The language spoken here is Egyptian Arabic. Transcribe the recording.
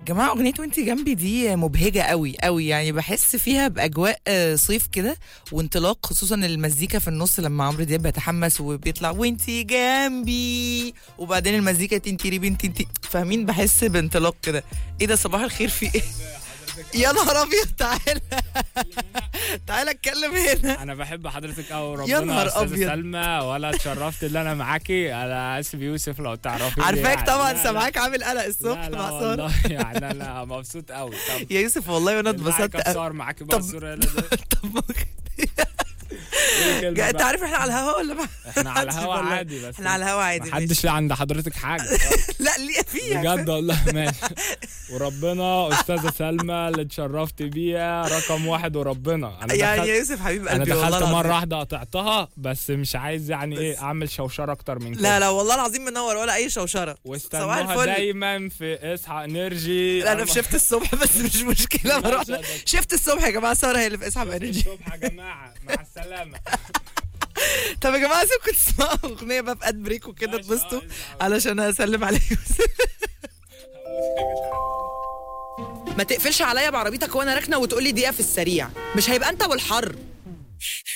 جماعه اغنيه وانت جنبي دي مبهجه قوي قوي يعني بحس فيها باجواء آه، صيف كده وانطلاق خصوصا المزيكا في النص لما عمرو دياب بيتحمس وبيطلع وانت جنبي وبعدين المزيكا تنتيري بنتي انتي فاهمين بحس بانطلاق كده ايه ده صباح الخير في ايه يا نهار ابيض تعالى تعالى اتكلم هنا انا بحب حضرتك قوي يا ربنا نهار استاذه أبيض. سلمى ولا اتشرفت ان انا معاكي انا اسمي يوسف لو تعرفي عارفاك طبعا سامعاك عامل قلق الصبح لا لا مع ساره والله يعني انا مبسوط قوي طب يا يوسف والله وانا اتبسطت اتبسطت قوي. صور معاكي بقى طب- الصوره اللي ده. طب إيه الكلمة جا- انت بقى؟ عارف احنا على الهوا ولا ما احنا على محدش الهوا والله. عادي بس احنا على الهوا عادي ماشي. محدش ليه عند حضرتك حاجه لا ليه فيها بجد والله ماشي وربنا استاذه سلمى اللي اتشرفت بيها رقم واحد وربنا انا يعني دخلت يا يوسف حبيب انا قلبي والله دخلت العظيم. مره واحده قطعتها بس مش عايز يعني ايه اعمل شوشره اكتر من كده لا لا والله العظيم منور ولا اي شوشره صباح واستنوها الفل دايما في اصحى انرجي لا انا في شفت الصبح بس مش مشكله لا، بروح مش هقدر. شفت الصبح يا جماعه ساره هي اللي في اسحب انرجي الصبح يا جماعه مع السلامه طب يا جماعه سيبكم تسمعوا اغنيه بقى في اد بريك وكده ماشي، اتبسطوا آه، اسمع. علشان اسلم على يوسف ما تقفلش عليا بعربيتك وانا راكنه وتقول لي دقيقه في السريع مش هيبقى انت والحر